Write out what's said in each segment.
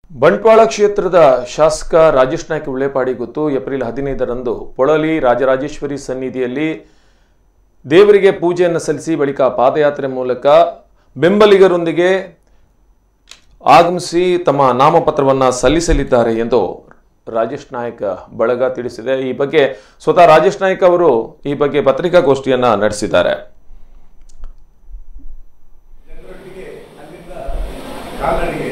ಬಂಟ್ವಾಳ ಕ್ಷೇತ್ರದ ಶಾಸಕ ರಾಜೇಶ್ ನಾಯ್ಕ ಉಳ್ಳೆಪಾಡಿ ಗೊತ್ತು ಏಪ್ರಿಲ್ ಹದಿನೈದರಂದು ಪೊಳಲಿ ರಾಜರಾಜೇಶ್ವರಿ ಸನ್ನಿಧಿಯಲ್ಲಿ ದೇವರಿಗೆ ಪೂಜೆಯನ್ನು ಸಲ್ಲಿಸಿ ಬಳಿಕ ಪಾದಯಾತ್ರೆ ಮೂಲಕ ಬೆಂಬಲಿಗರೊಂದಿಗೆ ಆಗಮಿಸಿ ತಮ್ಮ ನಾಮಪತ್ರವನ್ನು ಸಲ್ಲಿಸಲಿದ್ದಾರೆ ಎಂದು ರಾಜೇಶ್ ನಾಯ್ಕ ಬಳಗ ತಿಳಿಸಿದೆ ಈ ಬಗ್ಗೆ ಸ್ವತಃ ರಾಜೇಶ್ ನಾಯ್ಕ ಅವರು ಈ ಬಗ್ಗೆ ಪತ್ರಿಕಾಗೋಷ್ಠಿಯನ್ನ ನಡೆಸಿದ್ದಾರೆ ಜನರೊಟ್ಟಿಗೆ ಅಲ್ಲಿಂದ ಕಾಲ್ನಡಿಗೆ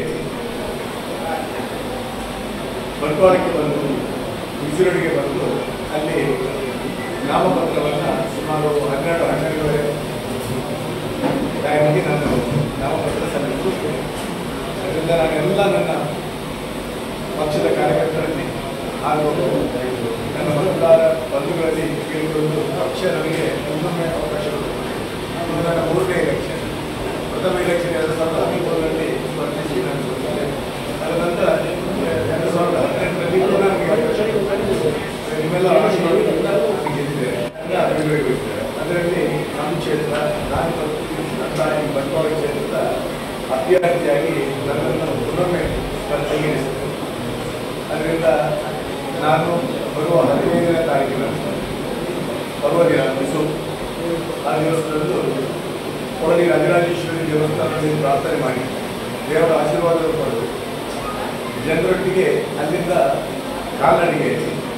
ಬಂಟ್ವಾಳಕ್ಕೆ ಬಂದು ಬಿಸಿರೊಡಿಗೆ ಬಂದು ಅಲ್ಲಿ ನಾಮಪತ್ರವನ್ನು ಸುಮಾರು ಹನ್ನೆರಡು ಹನ್ನೆರಡುವರೆ ಟೈಮಿಗೆ ನಾನು ನಾಮಪತ್ರ ಸಲ್ಲಿಸಿದೆ ಅದರಿಂದ ನಾನೆಲ್ಲ ನನ್ನ ಪಕ್ಷದ ಕಾರ್ಯಕರ್ತರಲ್ಲಿ ಹಾಗೂ ನನ್ನ ಮತದಾರ ಬಂಧುಗಳಲ್ಲಿ ಕೇಳಿಕೊಂಡು ಪಕ್ಷ ನನಗೆ ಇನ್ನೊಮ್ಮೆ ಅವಕಾಶ ಕೊಟ್ಟಿದೆ. ಇದು ನನ್ನ ಮೂರನೇ ಎಲೆಕ್ಷನ್ ಪ್ರಥಮ ಎಲೆಕ್ಷನ್ ಎರಡು ಸಾವಿರದ ಹದಿಮೂರರಲ್ಲಿ ಸ್ಪರ್ಧಿಸಿ ನಾನು ಸೋತಿದ್ದೆ ಅದರ ನಂತರ ಎರಡು ಸಾವಿರದ ಹದಿನೆಂಟರಲ್ಲಿ ಪುನಃ ನನಗೆ ಅವಕಾಶ ಕೊಟ್ಟಿದೆ. ನಿಮ್ಮೆಲ್ಲ ಆಶೀರ್ವಾದದಿಂದ ನಾನು ಗೆದ್ದಿದ್ದೇನೆ ಅಂತ ಅಭಿವೃದ್ಧಿಗೊಳಿಸಿದ್ದಾರೆ ಅದರಲ್ಲಿ ನಮ್ಮ ಕ್ಷೇತ್ರ ನಾನು ಮತ್ತು ನನ್ನ ಈ ಬಂಟ್ವಾಳ ಕ್ಷೇತ್ರದ ಅಭ್ಯರ್ಥಿಯಾಗಿ ನನ್ನನ್ನು ಇನ್ನೊಮ್ಮೆ ಸ್ಪರ್ಧೆಗೆ ಇರಿಸಿದರು ಅದರಿಂದ ನಾನು ಬರುವ ಹದಿನೈದನೇ ತಾರೀಕಿನ ಬರುವ ದಿನ ಬಿಸು ಆ ದಿವಸದಂದು ಕೊಡಲಿ ರಾಜರಾಜೇಶ್ವರಿ ದೇವಸ್ಥಾನದಲ್ಲಿ ಪ್ರಾರ್ಥನೆ ಮಾಡಿ ದೇವರ ಆಶೀರ್ವಾದ ಪಡೆದು ಜನರೊಟ್ಟಿಗೆ ಅಲ್ಲಿಂದ ಕಾಲ್ನಡಿಗೆ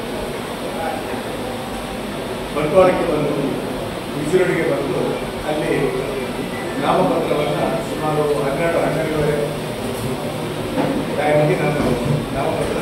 ಬಂಟ್ವಾಳಕ್ಕೆ ಬಂದು ಬಿಸಿರೊಡಿಗೆ ಬಂದು ಅಲ್ಲಿ ನಾಮಪತ್ರವನ್ನು ಸುಮಾರು ಹನ್ನೆರಡು ಹನ್ನೆರಡುವರೆ ಟೈಮಿಗೆ ನಾನು ನಾಮಪತ್ರ